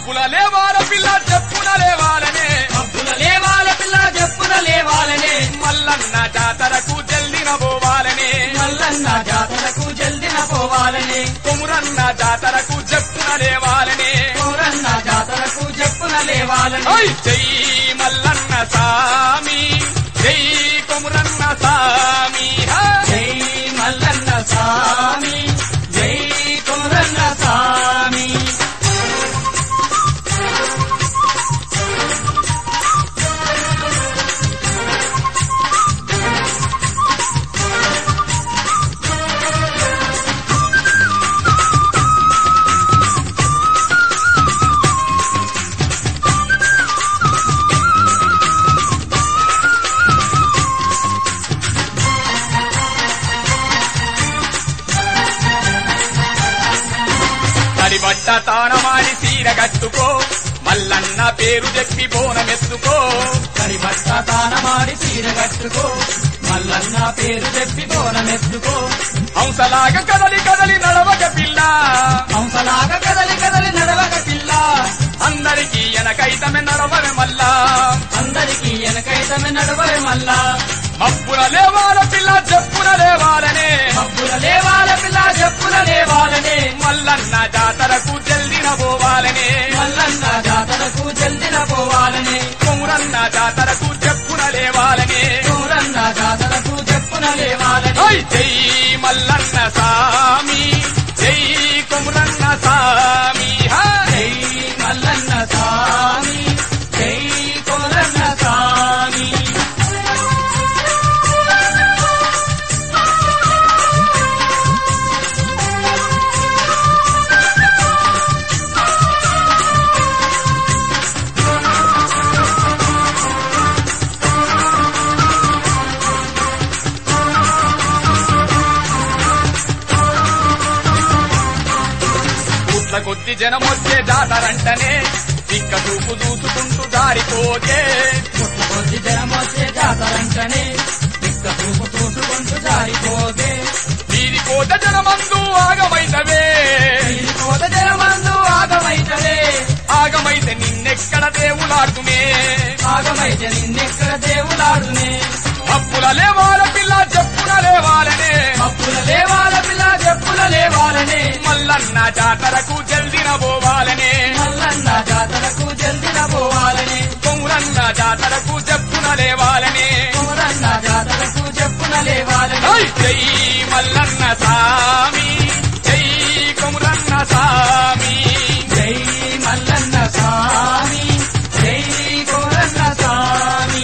మబ్బుల లేవాల పిల్ల చెప్పున లేవాలనే మబ్బుల లేవాల పిల్ల చెప్పున లేవాలనే మల్లన్న జాతరకు జల్దిన పోవాలనే మల్లన్న జాతరకు జల్దిన పోవాలనే కొమురన్న జాతరకు చెప్పున లేవాలనే కోరన్న జాతరకు చెప్పున లేవాలనే ఓయ్ జై మల్లన్న సామి జై కొమురన్న సామి హా! జై మల్లన్న స్వామి జై కోరన్న స్వామి తడిబట్ట తానమాడి తీర కట్టుకో మల్లన్న పేరు చెప్పి బోనమెత్తుకో కరిబట్ట తానమాడి చీర కట్టుకో మల్లన్న పేరు చెప్పి బోనమెత్తుకో హంసలాగా కదలి కదలి నడవక పిల్ల హంసలాగా కదలి కదలి నడవక పిల్ల అందరికీ ఎనకైతమే నడవమే మల్లా అందరికీ వెనకైతమే నడవే మల్లా మబ్బుల లేవాల పిల్ల చెప్పున లేవాలనే మబ్బుల లేవాల పిల్ల చెప్పుల లేవాలనే మల్లన్న జాతరకు జల్దిన పోవాలనే మల్లన్న జాతరకు జల్దిన పోవాలనే కొమురన్న జాతరకు చెప్పున లేవాలనే చూరన్న జాతరకు చెప్పున లేవాలనే ఓయ్ జై మల్లన్న సామి జై కొమురన్న సామి హా! జై మల్లన్న స్వామి జై కోరన్న స్వామి పుట్ల కొద్ది జనం వచ్చే జాతరంటనే పిక్క చూపు చూసుకుంటూ దారిపోతే పుట్ల కొద్ది జనం వచ్చే జాతరంటనే దిక్క చూపు చూసుకుంటూ జారిపోతే వీరి కోట జనమందు ఆగమైతవే వీరి కోత జనమందు ఆగమైతలే ఆగమైతే నిన్నెక్కడ దేవులాడుతునే ఆగమైతే నిన్నెక్కడ దేవులాడునే అప్పుల లేవాల పిల్ల చెప్పున లేవాలనే అప్పుల లేవాల పిల్ల చెప్పుల లేవాలనే మల్లన్న జాతరకు జల్దిన పోవాలనే మల్లన్న జాతరకు జల్దిన పోవాలనే కొమురన్న జాతరకు చెప్పున లేవాలనే కోరన్న జాతరకు చెప్పున లేవాలనే ఓయ్ జై మల్లన్న సామి జై కొమురన్న సామి జై మల్లన్న స్వామి జై కోరన్న స్వామి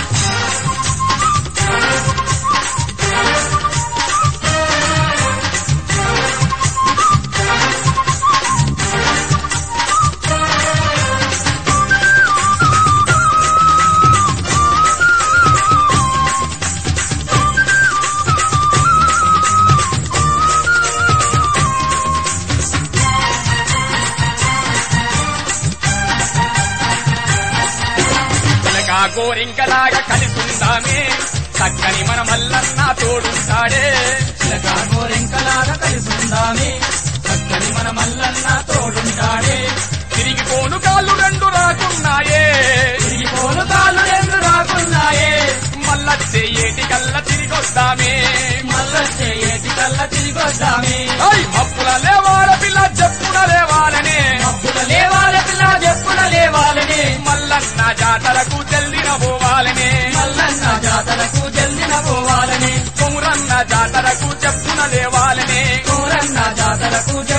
పిల్లగా గోరింకలాగా కలిసుందామే చక్కని మన మల్లన్న తోడుంటాడే చిలకా గోరెంకలాగా కలిసుందామే చక్కని మన మల్లన్న తోడుంటాడే తిరిగిపోను కాళ్ళు రెండు రాకున్నాయే తిరిగిపోను కాళ్ళు రెండు రాకున్నాయే మల్లచ్చే ఏటి కల్ల తిరిగొద్దామే మల్లొచ్చే ఏటి కల్ల తిరిగొద్దామే ఓయ్ మప్పుల లేవాల పిల్ల చెప్పున లేవాలనే మబ్బుల లేవాల పిల్ల చెప్పున లేవాలనే మల్లన్న జాతరకు జల్దిన పోవాలనే మల్లన్న జాతరకు జల్దిన పోవాలనే కొమురన్న జాతరకు చెప్పున లేవాలనే కోరన్న జాతరకు